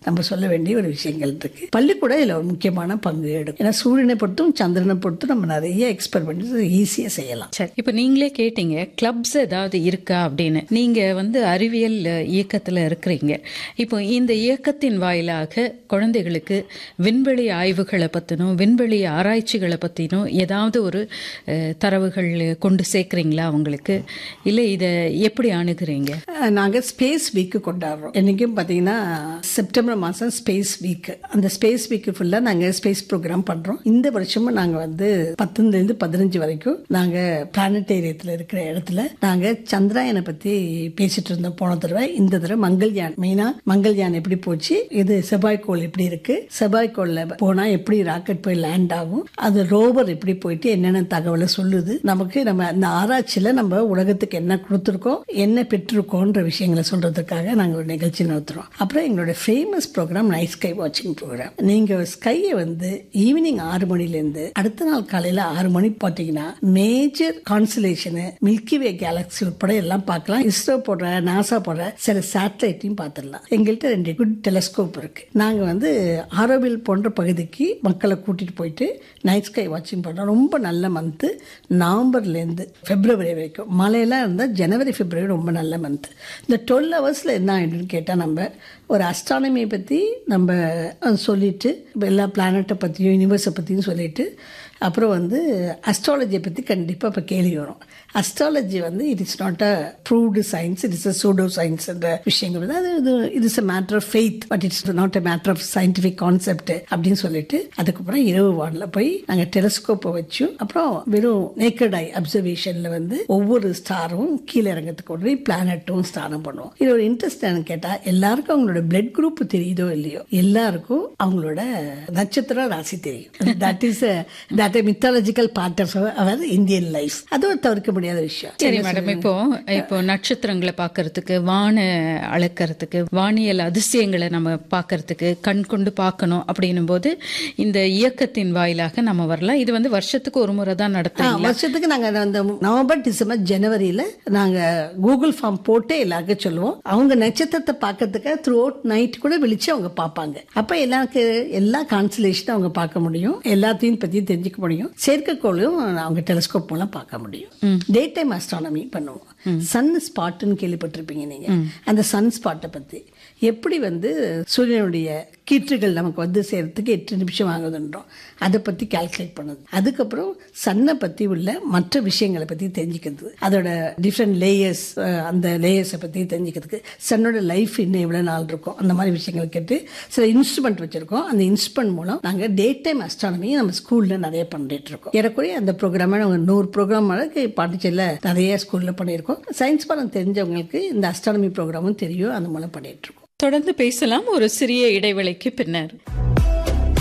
நம்ம சொல்ல வேண்டிய ஒரு விஷயங்கள் இருக்கு பள்ளிக்கூடம் இதில் ஒரு முக்கியமான பங்கு எடுக்கும் ஏன்னா சூரியனை பொறுத்தும் சந்திரனை பொறுத்தும் நம்ம நிறைய எக்ஸ்பெரிமெண்ட் ஈஸியாக செய்யலாம் சரி இப்போ நீங்களே கேட்டீங்க கிளப்ஸ் ஏதாவது இருக்கா அப்படின்னு நீங்க வந்து அறிவியல் இயக்கத்துல இருக்கிறீங்க இப்போ இந்த இயக்கத்தின் வாயிலாக குழந்தைகளுக்கு விண்வெளி ஆய்வுகளை பத்தினும் விண்வெளி ஆராய்ச்சிகளை பத்தினும் ஏதாவது ஒரு அஹ், தரவுகள் கொண்டு சேர்க்குறீங்களா அவங்களுக்கு இல்லை இதை எப்படி அணுகுறீங்க நாங்கள் ஸ்பேஸ் வீக்கு கொண்டாடுறோம் என்றைக்கும் பார்த்தீங்கன்னா செப்டம்பர் மாதம் ஸ்பேஸ் வீக் அந்த ஸ்பேஸ் வீக்கு ஃபுல்லாக நாங்கள் ஸ்பேஸ் ப்ரோக்ராம் பண்ணுறோம் இந்த வருஷமும் நாங்கள் வந்து பத்துலேருந்து பதினஞ்சு வரைக்கும் நாங்கள் பிளானட்டேரியத்தில் இருக்கிற இடத்துல நாங்கள் சந்திராயனை பற்றி பேசிட்டு இருந்தோம் போன தடவை இந்த தடவை மங்கள்யான் மெயினாக மங்கள்யான் எப்படி போச்சு இது செவ்வாய்க்கோள் எப்படி இருக்கு செவ்வாய்க்கோளில் போனால் எப்படி ராக்கெட் போய் லேண்ட் ஆகும் அது ரோவர் எப்படி போயிட்டு என்னென்ன தகவலை சொல்லுது நமக்கு நம்ம அந்த ஆராய்ச்சியில் நம்ம உலகத்துக்கு என்ன கொடுத்துருக்கோம் என்ன பெற்றிருக்கோன்ற விஷயங்களை சொல்றதுக்காக நாங்கள் ஒரு நிகழ்ச்சி நடத்துகிறோம் அப்புறம் எங்களோட ஃபேமஸ் ப்ரோக்ராம் நைட் ஸ்கை வாட்சிங் ப்ரோக்ராம் நீங்கள் ஸ்கையை வந்து ஈவினிங் ஆறு மணிலேருந்து அடுத்த நாள் காலையில் ஆறு மணி பார்த்தீங்கன்னா மேஜர் கான்சலேஷனு மில்கி வே கேலக்ஸி உட்பட எல்லாம் பார்க்கலாம் இஸ்ரோ போடுற நாசா போடுற சில சேட்டலைட்டையும் பார்த்துடலாம் எங்கள்கிட்ட ரெண்டு குட் டெலஸ்கோப் இருக்கு நாங்கள் வந்து ஆரோவில் போன்ற பகுதிக்கு மக்களை கூட்டிட்டு போயிட்டு நைட் ஸ்கை வாட்சிங் பண்ணுறோம் ரொம்ப நல்ல மந்த்து நவம்பர்லேருந்து பிப்ரவரி வரைக்கும் மழையெல்லாம் இருந்தால் ஜனவரி பிப்ரவரி ரொம்ப நல்ல மந்த் இந்த டுவெல் ஹவர்ஸில் என்ன ஆகிடுன்னு கேட்டால் நம்ம ஒரு அஸ்ட்ரானமியை பற்றி நம்ம அஹ், சொல்லிட்டு எல்லா பிளானட்டை பற்றியும் யூனிவர்ஸை பற்றியும் சொல்லிட்டு அப்புறம் வந்து அஸ்ட்ராலஜியை பற்றி கண்டிப்பாக இப்போ கேள்வி வரும் அஸ்ட்ராலஜி வந்து it is not a proved science it is a pseudo science என்ற விஷயங்கள் வந்து அது இது it is a matter of faith but it's not a matter of scientific concept அப்படின்னு சொல்லிட்டு அதுக்கப்புறம் இரவு வானில் போய் நாங்கள் டெலஸ்கோப்பை வச்சு அப்புறம் வெறும் நேக்கட் ஐ அப்சர்வேஷனில் வந்து ஒவ்வொரு ஸ்டாரும் கீழே இறங்கிறதுக்கு உடனே பிளானட்டும் ஸ்தானம் பண்ணுவோம் இது ஒரு இன்ட்ரெஸ்ட் என்னன்னு கேட்டால் எல்லாருக்கும் அவங்களோட பிளட் குரூப் தெரியுதோ இல்லையோ எல்லாருக்கும் அவங்களோட நட்சத்திர ராசி தெரியும் that is that mythological part of our Indian life அது ஒரு தவிர்க்க முடியாத விஷயம் சரி மேடம் இப்போ இப்போ நட்சத்திரங்களை பார்க்கறதுக்கு வான அளக்கறதுக்கு வானியல் அதிசயங்களை நம்ம பார்க்கறதுக்கு கண் கொண்டு பார்க்கணும் அப்படின்னும் போது இந்த இயக்கத்தின் வாயிலாக நம்ம வரலாம் இது வந்து வருஷத்துக்கு ஒரு முறை தான் ஆ, நடத்துறீங்களா வருஷத்துக்கு நாங்க அந்த நவம்பர் டிசம்பர் ஜனவரியில நாங்க கூகுள் ஃபார்ம் போட்டு எல்லாருக்கும் சொல்லுவோம் அவங்க நட்சத்திரத்தை பார்க்கறதுக்கு த்ரூ அவுட் நைட் கூட விழிச்சு அவங்க பார்ப்பாங்க அப்ப எல்லாருக்கு எல்லா கான்சலேஷனும் அவங்க பார்க்க முடியும் எல்லாத்தையும் பத்தி தெரிஞ்சுக்க முடியும் செயற்கைக்கோளையும் அவங்க டெலிஸ்கோப் மூலம் பார்க்க முடியும் டே டைம் அஸ்ட்ரானமி பண்ணுவோம் சன் ஸ்பாட்னு கேள்விப்பட்டிருப்பீங்க நீங்க அந்த சன் ஸ்பாட்டை பத்தி எப்படி வந்து சூரியனுடைய கீற்றுகள் நமக்கு வந்து சேர்றதுக்கு எட்டு நிமிஷம் ஆகுதுன்றோம் அதை பற்றி கால்குலேட் பண்ணுது அதுக்கப்புறம் சன்னை பற்றி உள்ள மற்ற விஷயங்களை பற்றி தெரிஞ்சுக்கிறது அதோட டிஃப்ரெண்ட் லேயர்ஸ் அந்த லேயர்ஸை பற்றி தெரிஞ்சுக்கிறதுக்கு சன்னோட லைஃப் இன்னும் எவ்வளோ நாள் இருக்கும் அந்த மாதிரி விஷயங்களை கேட்டு சில இன்ஸ்ட்ருமெண்ட் வச்சுருக்கோம் அந்த இன்ஸ்ட்ருமெண்ட் மூலம் நாங்கள் டே டைம் அஸ்ட்ரானமி நம்ம ஸ்கூலில் நிறைய பண்ணிட்டு இருக்கோம் ஏறக்குறைய அந்த ப்ரோக்ராமை நாங்கள் நூறு ப்ரோக்ராம் அளவுக்கு பாண்டிச்சேரியில் நிறைய ஸ்கூலில் பண்ணியிருக்கோம் சயின்ஸ் பாடம் தெரிஞ்சவங்களுக்கு இந்த அஸ்ட்ரானமி ப்ரோக்ராமும் தெரியும் அந்த மூலம் பண்ணிட்டு இருக்கோம் தொடர்ந்து பேசலாம் ஒரு சிறிய இடைவேளைக்கு பின்னர்